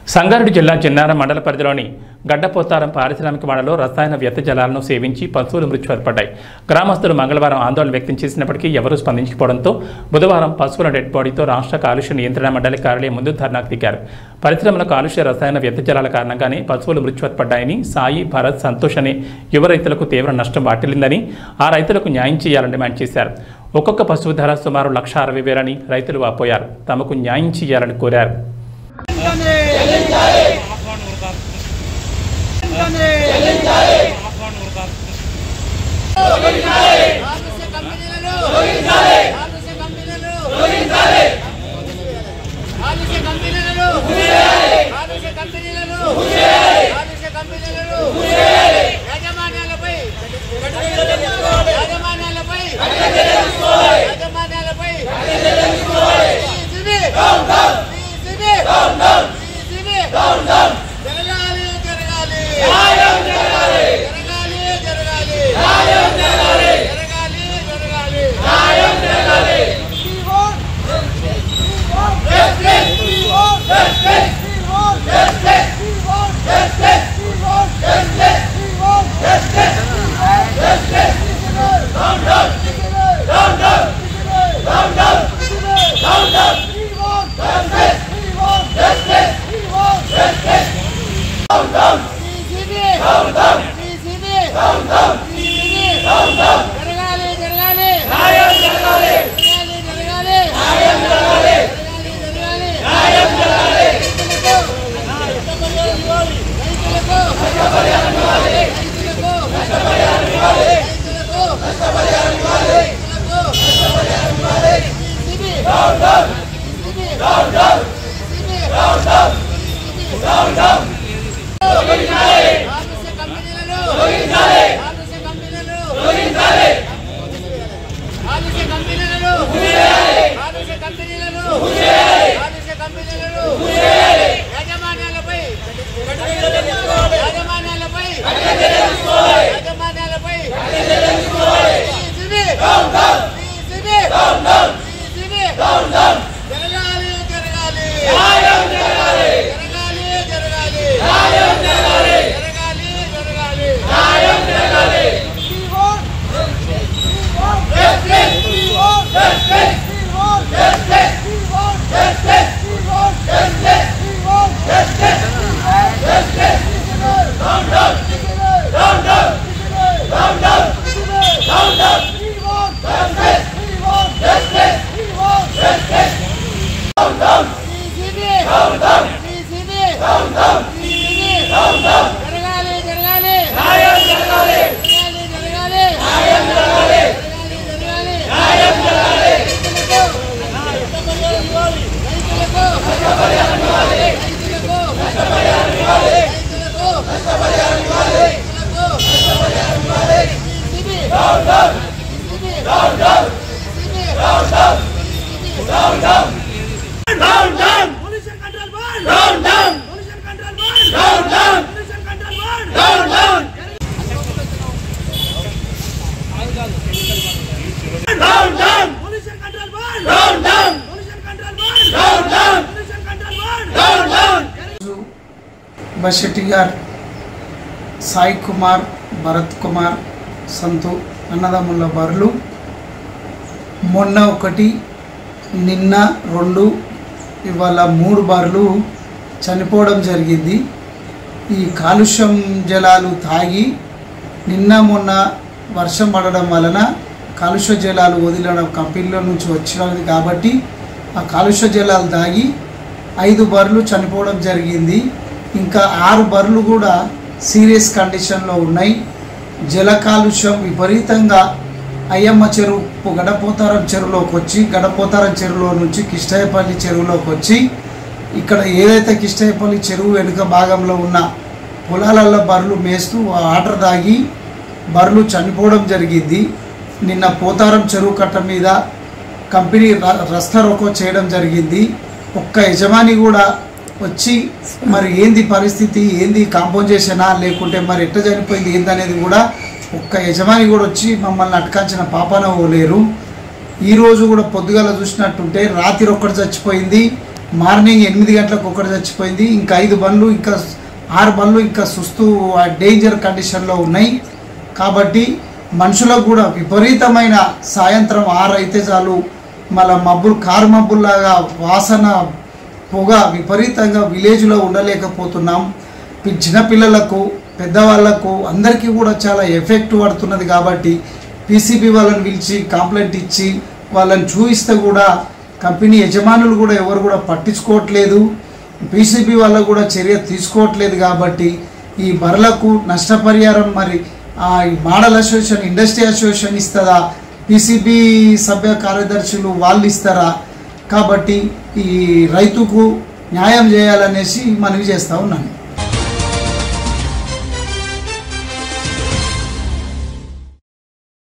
సంగారెడ్డి జిల్లా చిన్నారం మండల పరిధిలోని గడ్డపోతారం పారిశ్రామిక వాడలో రసాయన వ్యర్థ జలాలను సేవించి పశువులు మృత్యుపడ్డాయి గ్రామస్తులు మంగళవారం ఆందోళన వ్యక్తం చేసినప్పటికీ ఎవరూ స్పందించకపోవడంతో బుధవారం పశువుల డెడ్ బాడీతో రాష్ట్ర కాలుష్య నియంత్రణ మండలి కార్యాలయం ముందు ధర్నాకు దిగారు పరిశ్రమల కాలుష్య రసాయన వ్యర్థ జలాల కారణంగానే పశువులు మృత్యుపడ్డాయని సాయి భరత్ సంతోష్ అనే యువ రైతులకు తీవ్ర నష్టం వాటిల్లిందని ఆ రైతులకు న్యాయం చేయాలని డిమాండ్ చేశారు ఒక్కొక్క పశువు ధర సుమారు లక్ష అరవై వేలని రైతులు వాపోయారు తమకు న్యాయం చేయాలని కోరారు ఆలస్య కంపెనీలను ఆలస్య కంపెనీలను ఆలస్య కంపెనీలను ఆలస్య కంపెనీలను ఆలస్య కంపెనీలను యాజమాన్యాలపై యాజమాన్యాలపై యాజమాన్యాలపై సిబి సిబి సిబి జరగాలి జరగాలి జరగాలి జరగాలి జరగాలి జరగాలి జరగాలి జరగాలి జరగాలి జరగాలి జరగాలి జరగాలి ఆలస్య కంపెనీలను ఆలస్య కంపెనీలను ఆలస్య కంపెనీలను ఆలస్య కంపెనీలను ఆలస్య కంపెనీలను యాజమాన్యాలపై యాజమాన్యాలపై యాజమాన్యాలపై సిబి సిబి సిబి జరగాలి జరగాలి జరగాలి జరగాలి జరగాలి జరగాలి జరగాలి జరగాలి జరగాలి జరగాలి జరగాలి Pollution control board! Round down! Pollution control board! Round down! Pollution control board! Round down! Round down! Pollution control board! Round down! Pollution control board! Round down! Pollution control board! Round down! బషెట్టి గారు సాయి కుమార్ భరత్ కుమార్ సంతు అన్నదమ్ముల బర్లు మొన్న ఒకటి నిన్న రెండు ఇవాళ మూడు బార్లు చనిపోవడం జరిగింది ఈ కాలుష్యం జలాలు తాగి నిన్న మొన్న వర్షం పడడం వలన కాలుష్య జలాలు వదిలడం కంపెనీల నుంచి వచ్చినది కాబట్టి ఆ కాలుష్య జలాలు తాగి ఐదు బర్లు చనిపోవడం జరిగింది ఇంకా ఆరు బర్లు కూడా సీరియస్ కండిషన్లో ఉన్నాయి జల కాలుష్యం విపరీతంగా అయ్యమ్మ చెరువు గడపోతారం చెరువులోకి వచ్చి గడపోతారం చెరువులో నుంచి కిష్టయ్యపల్లి చెరువులోకి వచ్చి ఇక్కడ ఏదైతే కిష్టయ్యపల్లి చెరువు వెనుక భాగంలో ఉన్న పొలాలలో బర్రెలు మేస్తూ ఆ వాటర్ తాగి బర్రెలు చనిపోవడం జరిగింది నిన్న పోతారం చెరువు కట్ట మీద కంపెనీ ర- రస్తా రోకో చేయడం జరిగింది ఒక్క యజమాని కూడా వచ్చి మరి ఏంది పరిస్థితి ఏంది కాంపోజేషనా లేకుంటే మరి ఎట్ట చనిపోయింది ఏందనేది కూడా ఒక్క యజమాని కూడా వచ్చి మమ్మల్ని అటకాంచిన పాపన లేరు ఈ రోజు కూడా పొద్దుగాల చూసినట్టుంటే రాత్రి ఒక్కటి చచ్చిపోయింది మార్నింగ్ ఎనిమిది గంటలకు ఒకటి చచ్చిపోయింది ఇంకా ఐదు బండ్లు ఇంకా ఆరు బండ్లు ఇంకా సుస్తూ డేంజర్ కండిషన్లో ఉన్నాయి కాబట్టి మనుషులకు కూడా విపరీతమైన సాయంత్రం ఆరు అయితే చాలు మళ్ళా మబ్బులు కారు మబ్బుల్లాగా వాసన పొగ విపరీతంగా విలేజ్లో ఉండలేకపోతున్నాం పి- చిన్నపిల్లలకు పెద్దవాళ్లకు అందరికీ కూడా చాలా ఎఫెక్ట్ పడుతున్నది కాబట్టి పీసీబీ వాళ్ళని పిలిచి కంప్లైంట్ ఇచ్చి వాళ్ళని చూపిస్తే కూడా కంపెనీ యజమానులు కూడా ఎవరు కూడా పట్టించుకోవట్లేదు పీసీబీ వాళ్ళకు కూడా చర్య తీసుకోవట్లేదు కాబట్టి ఈ బర్లకు నష్టపరిహారం మరి ఆ, ఈ మోడల్ అసోసియేషన్ ఇండస్ట్రీ అసోసియేషన్ ఇస్తుందా పీసీబీ సభ్య కార్యదర్శులు వాళ్ళు ఇస్తారా కాబట్టి ఈ రైతుకు న్యాయం చేయాలనేసి మనవి చేస్తూ ఉన్నాను